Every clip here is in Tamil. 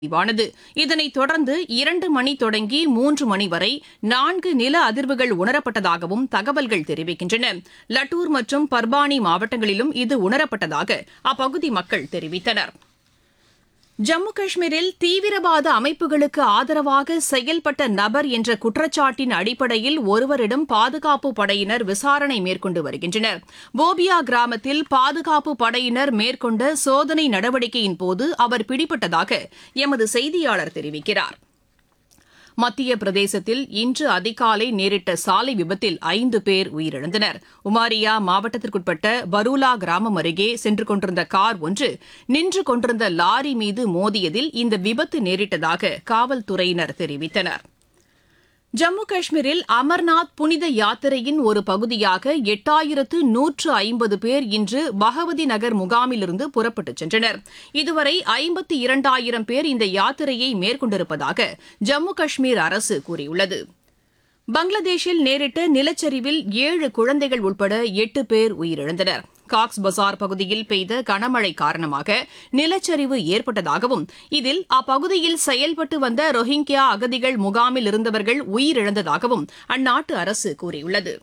பதிவானது இதனைத் தொடர்ந்து இரண்டு மணி தொடங்கி மூன்று மணி வரை நான்கு நில அதிர்வுகள் உணரப்பட்டதாகவும் தகவல்கள் தெரிவிக்கின்றன லட்டூர் மற்றும் பர்பானி மாவட்டங்களிலும் இது உணரப்பட்டதாக அப்பகுதி மக்கள் தெரிவித்தனர் ஜம்மு காஷ்மீரில் தீவிரவாத அமைப்புகளுக்கு ஆதரவாக செயல்பட்ட நபர் என்ற குற்றச்சாட்டின் அடிப்படையில் ஒருவரிடம் பாதுகாப்பு படையினர் விசாரணை மேற்கொண்டு வருகின்றனர் போபியா கிராமத்தில் பாதுகாப்பு படையினர் மேற்கொண்ட சோதனை நடவடிக்கையின் போது அவர் பிடிபட்டதாக எமது செய்தியாளர் தெரிவிக்கிறார் மத்திய பிரதேசத்தில் இன்று அதிகாலை நேரிட்ட சாலை விபத்தில் ஐந்து பேர் உயிரிழந்தனர் உமாரியா மாவட்டத்திற்குட்பட்ட பரூலா கிராமம் அருகே சென்று கொண்டிருந்த கார் ஒன்று நின்று கொண்டிருந்த லாரி மீது மோதியதில் இந்த விபத்து நேரிட்டதாக காவல்துறையினர் தெரிவித்தனர் ஜம்மு காஷ்மீரில் அமர்நாத் புனித யாத்திரையின் ஒரு பகுதியாக எட்டாயிரத்து நூற்று ஐம்பது பேர் இன்று பகவதி நகர் முகாமிலிருந்து புறப்பட்டுச் சென்றனர் இதுவரை ஐம்பத்தி இரண்டாயிரம் பேர் இந்த யாத்திரையை மேற்கொண்டிருப்பதாக ஜம்மு காஷ்மீர் அரசு கூறியுள்ளது பங்களாதேஷில் நேரிட்ட நிலச்சரிவில் ஏழு குழந்தைகள் உட்பட எட்டு பேர் உயிரிழந்தனர் காக்ஸ் பசார் பகுதியில் பெய்த கனமழை காரணமாக நிலச்சரிவு ஏற்பட்டதாகவும் இதில் அப்பகுதியில் செயல்பட்டு வந்த ரோஹிங்கியா அகதிகள் முகாமில் இருந்தவர்கள் உயிரிழந்ததாகவும் அந்நாட்டு அரசு கூறியுள்ளது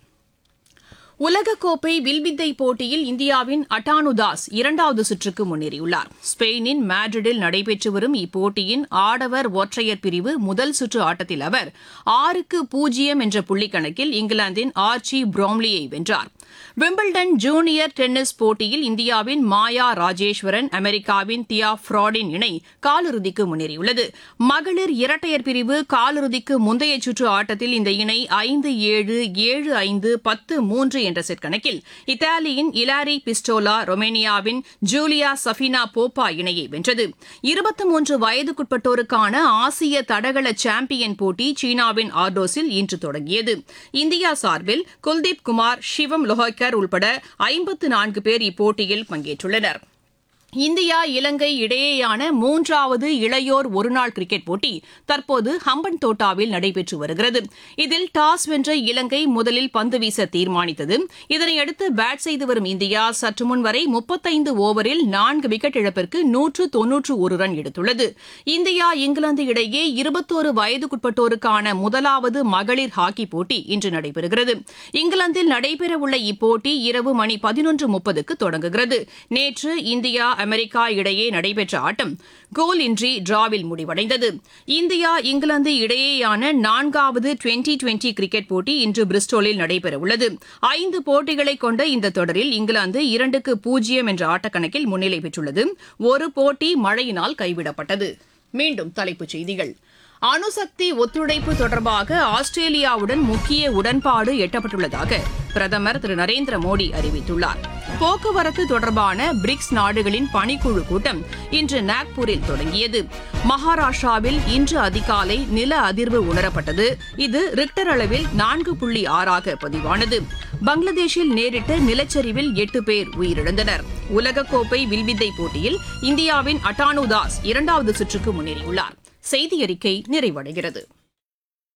உலகக்கோப்பை வில்வித்தை போட்டியில் இந்தியாவின் அட்டானு தாஸ் இரண்டாவது சுற்றுக்கு முன்னேறியுள்ளார் ஸ்பெயினின் மேட்ரிடில் நடைபெற்று வரும் இப்போட்டியின் ஆடவர் ஒற்றையர் பிரிவு முதல் சுற்று ஆட்டத்தில் அவர் ஆறுக்கு பூஜ்ஜியம் என்ற புள்ளிக்கணக்கில் இங்கிலாந்தின் ஆர்ச்சி ப்ரோம்லியை வென்றார் விம்பிள்டன் ஜூனியர் டென்னிஸ் போட்டியில் இந்தியாவின் மாயா ராஜேஸ்வரன் அமெரிக்காவின் தியா ஃப்ராடின் இணை காலிறுதிக்கு முன்னேறியுள்ளது மகளிர் இரட்டையர் பிரிவு காலிறுதிக்கு முந்தைய சுற்று ஆட்டத்தில் இந்த இணை ஐந்து ஏழு ஏழு ஐந்து பத்து மூன்று என்ற செட் கணக்கில் இத்தாலியின் இலாரி பிஸ்டோலா ரொமேனியாவின் ஜூலியா சஃபினா போப்பா இணையை வென்றது இருபத்தி மூன்று வயதுக்குட்பட்டோருக்கான ஆசிய தடகள சாம்பியன் போட்டி சீனாவின் ஆர்டோஸில் இன்று தொடங்கியது இந்தியா சார்பில் குல்தீப் குமார் சிவம் லோஹக்கர் உள்பட ஐம்பத்து நான்கு பேர் இப்போட்டியில் பங்கேற்றுள்ளனர் இந்தியா இலங்கை இடையேயான மூன்றாவது இளையோர் ஒருநாள் கிரிக்கெட் போட்டி தற்போது ஹம்பன் தோட்டாவில் நடைபெற்று வருகிறது இதில் டாஸ் வென்ற இலங்கை முதலில் பந்து வீச தீர்மானித்தது இதனையடுத்து பேட் செய்து வரும் இந்தியா சற்று முன் வரை முப்பத்தைந்து ஓவரில் நான்கு விக்கெட் இழப்பிற்கு நூற்று தொன்னூற்று ஒரு ரன் எடுத்துள்ளது இந்தியா இங்கிலாந்து இடையே இருபத்தோரு வயதுக்குட்பட்டோருக்கான முதலாவது மகளிர் ஹாக்கி போட்டி இன்று நடைபெறுகிறது இங்கிலாந்தில் நடைபெறவுள்ள இப்போட்டி இரவு மணி பதினொன்று முப்பதுக்கு தொடங்குகிறது நேற்று இந்தியா அமெரிக்கா இடையே நடைபெற்ற ஆட்டம் கோல் இன்றி டிராவில் முடிவடைந்தது இந்தியா இங்கிலாந்து இடையேயான நான்காவது டுவெண்டி டுவெண்டி கிரிக்கெட் போட்டி இன்று பிரிஸ்டோலில் நடைபெறவுள்ளது ஐந்து போட்டிகளை கொண்ட இந்த தொடரில் இங்கிலாந்து இரண்டுக்கு பூஜ்ஜியம் என்ற ஆட்டக்கணக்கில் முன்னிலை பெற்றுள்ளது ஒரு போட்டி மழையினால் கைவிடப்பட்டது மீண்டும் தலைப்புச் செய்திகள் அணுசக்தி ஒத்துழைப்பு தொடர்பாக ஆஸ்திரேலியாவுடன் முக்கிய உடன்பாடு எட்டப்பட்டுள்ளதாக பிரதமர் திரு நரேந்திர மோடி அறிவித்துள்ளார் போக்குவரத்து தொடர்பான பிரிக்ஸ் நாடுகளின் பணிக்குழு கூட்டம் இன்று நாக்பூரில் தொடங்கியது மகாராஷ்டிராவில் இன்று அதிகாலை நில அதிர்வு உணரப்பட்டது இது ரிக்டர் அளவில் நான்கு புள்ளி ஆறாக பதிவானது பங்களாதேஷில் நேரிட்ட நிலச்சரிவில் எட்டு பேர் உயிரிழந்தனர் உலகக்கோப்பை வில்வித்தை போட்டியில் இந்தியாவின் அட்டானு தாஸ் இரண்டாவது சுற்றுக்கு முன்னேறியுள்ளார் செய்தி அறிக்கை நிறைவடைகிறது